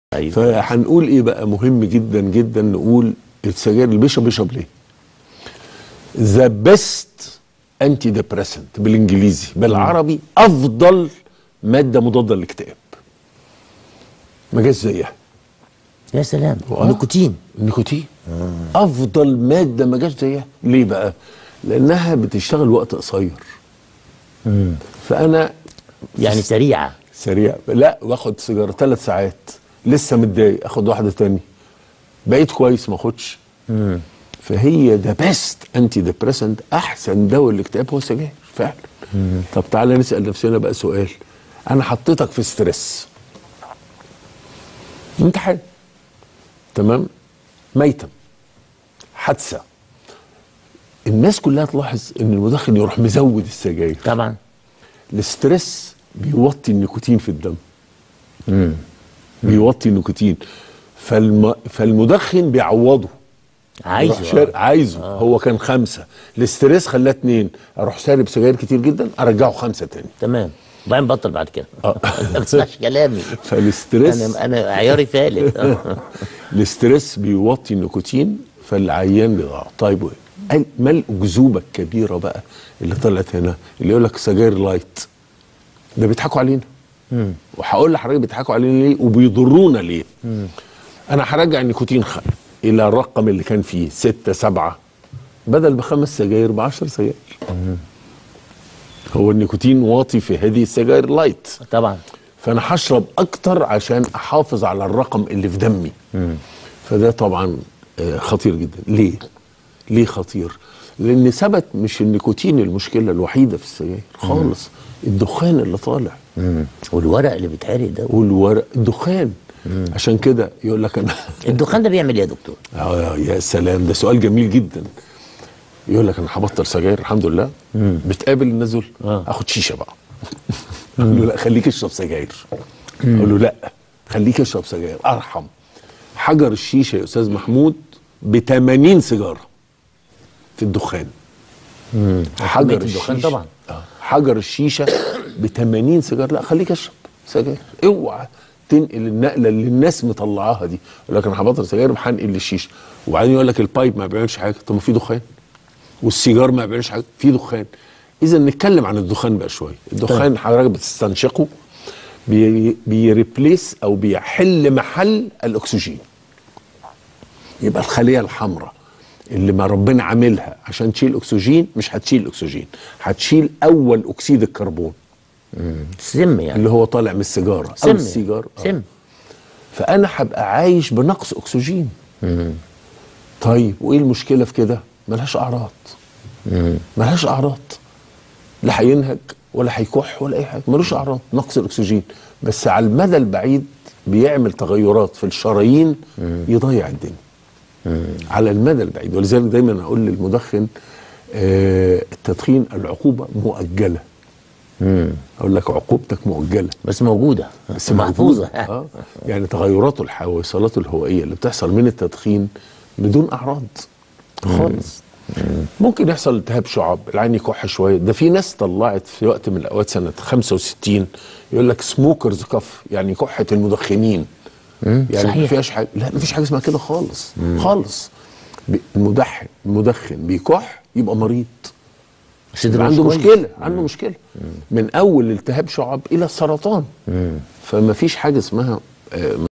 أيوة. فهنقول ايه بقى مهم جدا جدا نقول السجاير اللي بيشرب بيشرب ليه ذا بيست انتي ديبريسنت بالانجليزي بالعربي افضل ماده مضاده للاكتئاب ما جاش زيها يا سلام آه. نيكوتين النيكوتين افضل ماده ما جاش زيها ليه بقى لانها بتشتغل وقت قصير فانا يعني سريعه سريع لا واخد سيجاره ثلاث ساعات لسه متضايق اخد واحده تاني بقيت كويس ما اخدش فهي ده بيست انتي ديبريسنت احسن دواء للاكتئاب هو السجاير فعلا طب تعالى نسال نفسنا بقى سؤال انا حطيتك في ستريس امتحان تمام ميتا حادثه الناس كلها تلاحظ ان المدخن يروح مزود السجاير طبعا الاسترس بيوطي النيكوتين في الدم بيوطي النيكوتين فالم... فالمدخن بيعوضه عايزه يروح شار... عايزه آه. هو كان خمسة الاسترس خلاه اتنين اروح شارب سجاير كتير جدا ارجعه خمسة تاني تمام وبعدين بطل بعد كده آه. ما تسمعش كلامي فالاسترس انا انا عياري ثالث آه. الاسترس بيوطي النيكوتين فالعيان بيضيع طيب وإيه؟ قال ما الاكذوبه الكبيره بقى اللي طلعت هنا اللي يقول لك سجاير لايت ده بيضحكوا علينا وهقول لحضرتك بيضحكوا علينا ليه وبيضرونا ليه انا هرجع النيكوتين خ... الى الرقم اللي كان فيه ستة سبعة بدل بخمس سجاير بعشر سجاير هو النيكوتين واطي في هذه السجاير لايت طبعا فانا هشرب اكتر عشان احافظ على الرقم اللي في دمي فده طبعا آه، خطير جدا ليه ليه خطير لان ثبت مش النيكوتين المشكله الوحيده في السجاير خالص الدخان اللي طالع والورق اللي بيتحرق ده والورق الدخان عشان كده يقول لك انا الدخان ده بيعمل ايه يا دكتور؟ آه يا سلام ده سؤال جميل جدا يقول لك انا هبطل سجاير الحمد لله بتقابل الناس دول آه. اخد شيشه بقى اقول له لا خليك اشرب سجاير اقول له لا خليك اشرب سجاير ارحم حجر الشيشه يا استاذ محمود ب 80 سيجاره في الدخان كمية الدخان طبعا. آه. حجر الشيشه ب 80 سيجاره لا خليك اشرب سجاير اوعى تنقل النقله اللي الناس مطلعاها دي يقول لك انا هبطل سجاير هنقل للشيشه وبعدين يقول لك البايب ما بيعملش حاجه طب ما في دخان والسيجار ما بيعملش حاجه في دخان اذا نتكلم عن الدخان بقى شويه الدخان حضرتك بتستنشقه بي بيريبليس او بيحل محل الاكسجين يبقى الخليه الحمراء اللي ما ربنا عاملها عشان تشيل اكسجين مش هتشيل اكسجين هتشيل اول اكسيد الكربون سم يعني اللي هو طالع من السيجاره او سم السيجار آه. سم فانا هبقى عايش بنقص اكسجين طيب وايه المشكله في كده ملهاش اعراض ملهاش اعراض لا هينهج ولا هيكح ولا اي حاجه ملوش اعراض نقص الاكسجين بس على المدى البعيد بيعمل تغيرات في الشرايين يضيع الدنيا على المدى البعيد ولذلك دايما اقول للمدخن آه التدخين العقوبه مؤجله اقول لك عقوبتك مؤجله بس موجوده بس محفوظه موجودة. اه يعني تغيرات الحويصلات الهوائيه اللي بتحصل من التدخين بدون اعراض خالص ممكن يحصل التهاب شعب العين يكح شويه ده في ناس طلعت في وقت من الاوقات سنه 65 يقول لك سموكرز كف يعني كحه المدخنين يعني ما صحيح. فيهاش حاجه لا ما فيش حاجه اسمها كده خالص خالص بي- المدخن المدخن بيكح يبقى مريض صدره يبقى مش عنده كويس. مشكله عنده مشكله من اول التهاب شعب الى السرطان فما فيش حاجه اسمها آه،